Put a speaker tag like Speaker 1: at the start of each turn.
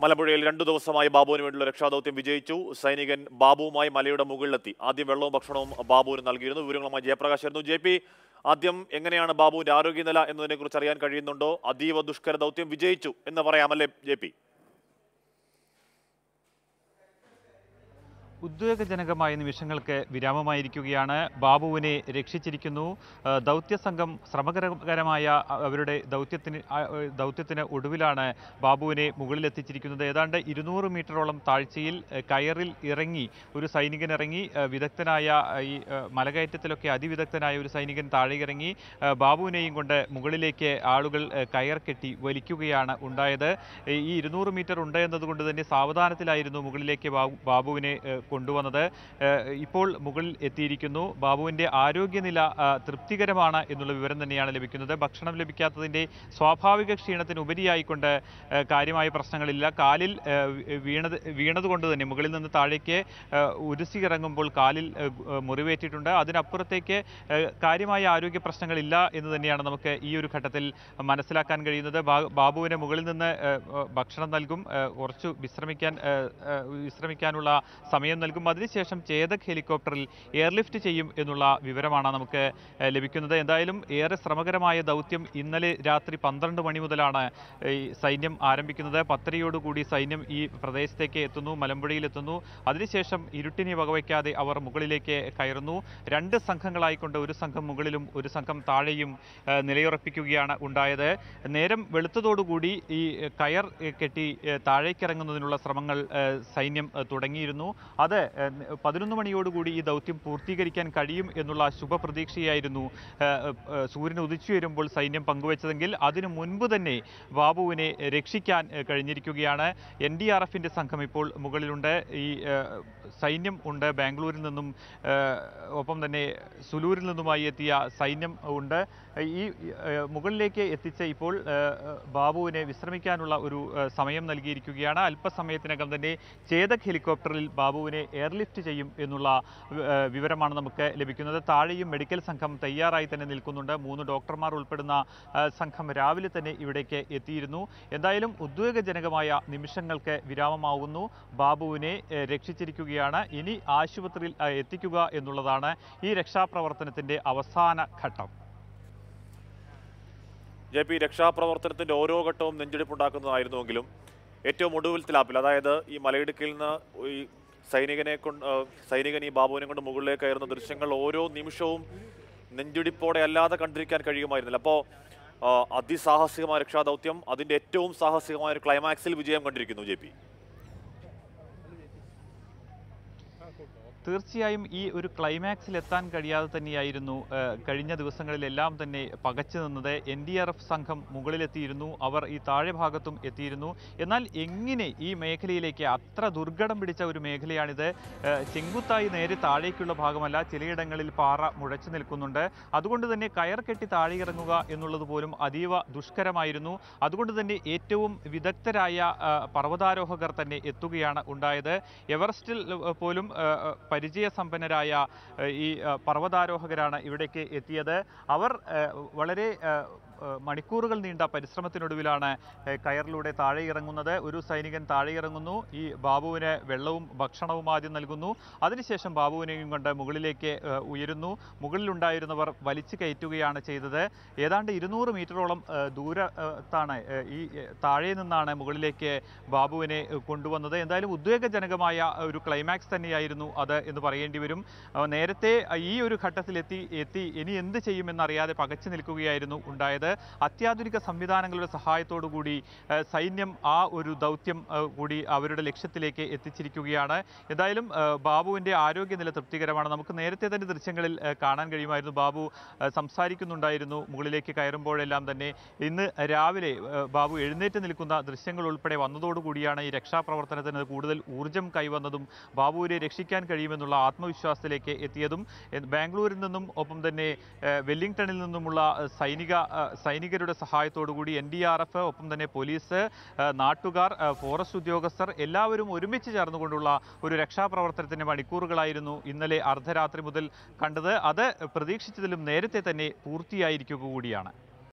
Speaker 1: മലമ്പുഴയിൽ രണ്ടു ദിവസമായി ബാബുവിന് വേണ്ടിയുള്ള രക്ഷാദൗത്യം വിജയിച്ചു സൈനികൻ ബാബുവുമായി മലയുടെ മുകളിലെത്തി ആദ്യം വെള്ളവും ഭക്ഷണവും ബാബുവിന് നൽകിയിരുന്നു വിവരങ്ങളുമായി ജയപ്രകാശ് ആയിരുന്നു ജെ പി ആദ്യം എങ്ങനെയാണ് ബാബുവിന്റെ ആരോഗ്യനില എന്നതിനെ കുറിച്ച് അറിയാൻ കഴിയുന്നുണ്ടോ അതീവ ദുഷ്കര ദൗത്യം വിജയിച്ചു എന്ന് പറയാമല്ലേ ജെ പി
Speaker 2: ഉദ്വേഗജനകമായ നിമിഷങ്ങൾക്ക് വിരാമമായിരിക്കുകയാണ് ബാബുവിനെ രക്ഷിച്ചിരിക്കുന്നു ആ, ദൗത്യസംഘം ശ്രമകരകരമായ അ- അവരുടെ ദൗത്യത്തിന് ആ, ഏ, ദൗത്യത്തിന് ഒടുവിലാണ് ബാബുവിനെ മുകളിലെത്തിച്ചിരിക്കുന്നത് ഏതാണ്ട് ഇരുന്നൂറ് മീറ്ററോളം താഴ്ചയിൽ ഏ, കയറിൽ ഇറങ്ങി ഒരു സൈനികൻ ഇറങ്ങി ഏ, വിദഗ്ധനായ ആ, ഈ ഏ, മലകയറ്റത്തിലൊക്കെ അതിവിദഗ്ധനായ ഒരു സൈനികൻ താഴെ ഇറങ്ങി ഏ, ബാബുവിനെയും കൊണ്ട് മുകളിലേക്ക് ആളുകൾ ഏ, കയർ കെട്ടി വലിക്കുകയാണ് ഉണ്ടായത് ഈ ഇരുന്നൂറ് മീറ്റർ ഉണ്ട് എന്നതുകൊണ്ട് തന്നെ സാവധാനത്തിലായിരുന്നു മുകളിലേക്ക് ബാബു ബാബുവിനെ ഏ, കൊണ്ടുവന്നത് ഏ, ഇപ്പോൾ മുകളിൽ എത്തിയിരിക്കുന്നു ബാബുവിൻ്റെ ആരോഗ്യനില ആ, തൃപ്തികരമാണ് എന്നുള്ള വിവരം തന്നെയാണ് ലഭിക്കുന്നത് ഭക്ഷണം ലഭിക്കാത്തതിൻ്റെ സ്വാഭാവിക ക്ഷീണത്തിന് ഉപരിയായിക്കൊണ്ട് ഏ, കാര്യമായ പ്രശ്നങ്ങളില്ല കാലിൽ ഏ, വീ- വീണത് വീണതുകൊണ്ട് തന്നെ മുകളിൽ നിന്ന് താഴേക്ക് ഏ, ഉരുസി ഇറങ്ങുമ്പോൾ കാലിൽ ഏ, ഗു- ഏ, മുറിവേറ്റിട്ടുണ്ട് അതിനപ്പുറത്തേക്ക് ഏ, കാര്യമായ ആരോഗ്യ പ്രശ്നങ്ങളില്ല എന്ന് തന്നെയാണ് നമുക്ക് ഈ ഒരു ഘട്ടത്തിൽ മനസ്സിലാക്കാൻ കഴിയുന്നത് ബാ- ബാബുവിന് മുകളിൽ നിന്ന് ഏ, ഏ, ഭക്ഷണം നൽകും ഏ, കുറച്ചു വിശ്രമിക്കാൻ ഏ, ഏ, വിശ്രമിക്കാനുള്ള സമയം നൽകും അതിനുശേഷം ചേതക് ഹെലികോപ്റ്ററിൽ എയർലിഫ്റ്റ് ചെയ്യും എന്നുള്ള വിവരമാണ് നമുക്ക് ഏ, ലഭിക്കുന്നത് എന്തായാലും ഏറെ ശ്രമകരമായ ദൗത്യം ഇന്നലെ രാത്രി പന്ത്രണ്ട് മണി മുതലാണ് ഈ സൈന്യം ആരംഭിക്കുന്നത് പത്തരയോടുകൂടി സൈന്യം ഈ പ്രദേശത്തേക്ക് എത്തുന്നു മലമ്പുഴയിൽ എത്തുന്നു അതിനുശേഷം ഇരുട്ടിനെ വകവയ്ക്കാതെ അവർ മുകളിലേക്ക് കയറുന്നു രണ്ട് സംഘങ്ങളായിക്കൊണ്ട് ഒരു സംഘം മുകളിലും ഒരു സംഘം താഴെയും ഏ, നിലയുറപ്പിക്കുകയാണ് ഉണ്ടായത് നേരം വെളുത്തതോടുകൂടി ഈ ഏ, കയർ ഏ, കെട്ടി ഏ, താഴേക്കിറങ്ങുന്നതിനുള്ള ശ്രമങ്ങൾ ഏ, സൈന്യം ഏ, തുടങ്ങിയിരുന്നു അത് ഏ, പതിനൊന്ന് മണിയോടുകൂടി ഈ ദൗത്യം പൂർത്തീകരിക്കാൻ കഴിയും എന്നുള്ള ശുഭപ്രതീക്ഷയായിരുന്നു ഏ, ഏ, സൂര്യൻ ഉദിച്ചു വരുമ്പോൾ സൈന്യം പങ്കുവച്ചതെങ്കിൽ അതിനു മുൻപ് തന്നെ ബാബുവിനെ രക്ഷിക്കാൻ ഏ, കഴിഞ്ഞിരിക്കുകയാണ് എൻ ഡി ആർ എഫിൻ്റെ സംഘം ഇപ്പോൾ മുകളിലുണ്ട് ഈ ഏ, സൈന്യം ഉണ്ട് ബാംഗ്ലൂരിൽ നിന്നും ഏ, ഒപ്പം തന്നെ സുലൂരിൽ നിന്നുമായി എത്തിയ സൈന്യം ഉണ്ട് ഈ ഏ, മുകളിലേക്ക് എത്തിച്ച ഇപ്പോൾ ഏ, ബാബുവിനെ വിശ്രമിക്കാനുള്ള ഒരു ഏ, സമയം നൽകിയിരിക്കുകയാണ് അല്പസമയത്തിനകം തന്നെ ചേതക് ഹെലികോപ്റ്ററിൽ ബാബുവിനെ എയർലിഫ്റ്റ് ചെയ്യും എന്നുള്ള ഏ, വിവരമാണ് നമുക്ക് ലഭിക്കുന്നത് താഴെയും മെഡിക്കൽ സംഘം തയ്യാറായി തന്നെ നിൽക്കുന്നുണ്ട് മൂന്ന് ഡോക്ടർമാർ ഉൾപ്പെടുന്ന ഏ, സംഘം രാവിലെ തന്നെ ഇവിടേക്ക് എത്തിയിരുന്നു എന്തായാലും ഉദ്വേഗജനകമായ നിമിഷങ്ങൾക്ക് വിരാമമാവുന്നു ബാബുവിനെ ഏ, രക്ഷിച്ചിരിക്കുകയാണ് ഇനി ആശുപത്രിയിൽ ഏ, എത്തിക്കുക എന്നുള്ളതാണ് ഈ രക്ഷാപ്രവർത്തനത്തിന്റെ അവസാന ഘട്ടം
Speaker 1: ജെ പി രക്ഷാപ്രവർത്തനത്തിന്റെ ഓരോ ഘട്ടവും നെഞ്ചെടുപ്പുണ്ടാക്കുന്നതായിരുന്നുവെങ്കിലും ഏറ്റവും ഒടുവിലത്തെ ലാപ്പിൽ അതായത് ഈ മലയിടുക്കിൽ നിന്ന് ഈ സൈനികനെ കൊണ്ട് ആ, സൈനികൻ ഈ ബാബുവിനെ കൊണ്ട് മുകളിലേക്ക് കയറുന്ന ദൃശ്യങ്ങൾ ഓരോ നിമിഷവും നെഞ്ചിടിപ്പോടെ അല്ലാതെ കണ്ടിരിക്കാൻ കഴിയുമായിരുന്നില്ല അപ്പോൾ അതിസാഹസികമായ രക്ഷാദൗത്യം അതിന്റെ ഏറ്റവും സാഹസികമായ ഒരു ക്ലൈമാക്സിൽ വിജയം കണ്ടിരിക്കുന്നു ജെ പി
Speaker 2: തീർച്ചയായും ഈ ഒരു ക്ലൈമാക്സിൽ എത്താൻ കഴിയാതെ തന്നെയായിരുന്നു ഏഹ്, കഴിഞ്ഞ ദിവസങ്ങളിലെല്ലാം തന്നെ പകച്ചു നിന്നത് എൻ ഡി ആർ എഫ് സംഘം മുകളിലെത്തിയിരുന്നു അവർ ഈ താഴെ ഭാഗത്തും എത്തിയിരുന്നു എന്നാൽ എങ്ങനെ ഈ മേഖലയിലേക്ക് അത്ര ദുർഘടം പിടിച്ച ഒരു മേഖലയാണിത് ഏഹ്, ചെങ്കുത്തായി നേരെ താഴേക്കുള്ള ഭാഗമല്ല ചിലയിടങ്ങളിൽ പാറ മുഴച്ചു നിൽക്കുന്നുണ്ട് അതുകൊണ്ട് തന്നെ കയർ കെട്ടി താഴെ ഇറങ്ങുക എന്നുള്ളത് പോലും അതീവ ദുഷ്കരമായിരുന്നു അതുകൊണ്ട് തന്നെ ഏറ്റവും വിദഗ്ധരായ ആ, പർവ്വതാരോഹകർ തന്നെ എത്തുകയാണ് ഉണ്ടായത് എവറസ്റ്റിൽ ഏഹ്, പോലും ഏഹ്, പരിചയസമ്പന്നരായ ഏഹ്, ഈ ഏഹ്, പർവ്വതാരോഹകരാണ് ഇവിടേക്ക് എത്തിയത് അവർ ഏഹ്, വളരെ ഏഹ്, ഏഹ്, മണിക്കൂറുകൾ നീണ്ട പരിശ്രമത്തിനൊടുവിലാണ് ഏഹ്, കയറിലൂടെ താഴെ ഇറങ്ങുന്നത് ഒരു സൈനികൻ താഴെ ഇറങ്ങുന്നു ഈ ബാബുവിന് വെള്ളവും ഭക്ഷണവും ആദ്യം നൽകുന്നു അതിനുശേഷം ബാബുവിനെയും കൊണ്ട് മുകളിലേക്ക് ഏഹ്, ഉയരുന്നു മുകളിലുണ്ടായിരുന്നവർ വലിച്ചു കയറ്റുകയാണ് ചെയ്തത് ഏതാണ്ട് ഇരുന്നൂറ് മീറ്ററോളം ഏഹ്, ദൂരത്താണ് ഏഹ്, ഈ ഏഹ്, താഴെ നിന്നാണ് മുകളിലേക്ക് ബാബുവിനെ ഏഹ്, കൊണ്ടുവന്നത് എന്തായാലും ഉദ്വേഗജനകമായ ഒരു ക്ലൈമാക്സ് തന്നെയായിരുന്നു അത് എന്ന് പറയേണ്ടി വരും ഏഹ്, നേരത്തെ ഈ ഒരു ഘട്ടത്തിലെത്തി എത്തി ഇനി എന്ത് ചെയ്യുമെന്നറിയാതെ പകച്ചു നിൽക്കുകയായിരുന്നു ഉണ്ടായത് അത്യാധുനിക സംവിധാനങ്ങളുടെ സഹായത്തോടു കൂടി ഏഹ്, സൈന്യം ആ ഒരു ദൗത്യം ഏഹ്, കൂടി അവരുടെ ലക്ഷ്യത്തിലേക്ക് എത്തിച്ചിരിക്കുകയാണ് എന്തായാലും ഏഹ്, ബാബുവിൻ്റെ ആരോഗ്യനില തൃപ്തികരമാണ് നമുക്ക് നേരത്തെ തന്നെ ദൃശ്യങ്ങളിൽ ഏഹ്, കാണാൻ കഴിയുമായിരുന്നു ബാബു ഏഹ്, സംസാരിക്കുന്നുണ്ടായിരുന്നു മുകളിലേക്ക് കയറുമ്പോഴെല്ലാം തന്നെ ഇന്ന് രാവിലെ ഏഹ്, ബാബു എഴുന്നേറ്റ് നിൽക്കുന്ന ദൃശ്യങ്ങൾ ഉൾപ്പെടെ വന്നതോടുകൂടിയാണ് ഈ രക്ഷാപ്രവർത്തനത്തിന് കൂടുതൽ ഊർജ്ജം കൈവന്നതും ബാബുവിനെ രക്ഷിക്കാൻ കഴിയുമെന്നുള്ള ആത്മവിശ്വാസത്തിലേക്ക് എത്തിയതും എ- ബാംഗ്ലൂരിൽ നിന്നും ഒപ്പം തന്നെ ഏഹ്, വെല്ലിംഗ്ടണിൽ നിന്നുമുള്ള ഏഹ്, സൈനിക ഏഹ്, സൈനികരുടെ സഹായത്തോടുകൂടി എൻ ഡി ആർ എഫ് ഒപ്പം തന്നെ പോലീസ് ഏഹ്, നാട്ടുകാർ ഏഹ്, ഫോറസ്റ്റ് ഉദ്യോഗസ്ഥർ എല്ലാവരും ഒരുമിച്ച് ചേർന്നുകൊണ്ടുള്ള ഒരു രക്ഷാപ്രവർത്തനത്തിന് മണിക്കൂറുകളായിരുന്നു ഇന്നലെ അർദ്ധരാത്രി മുതൽ കണ്ടത് അത് പ്രതീക്ഷിച്ചതിലും നേരത്തെ തന്നെ പൂർത്തിയായിരിക്കുക കൂടിയാണ്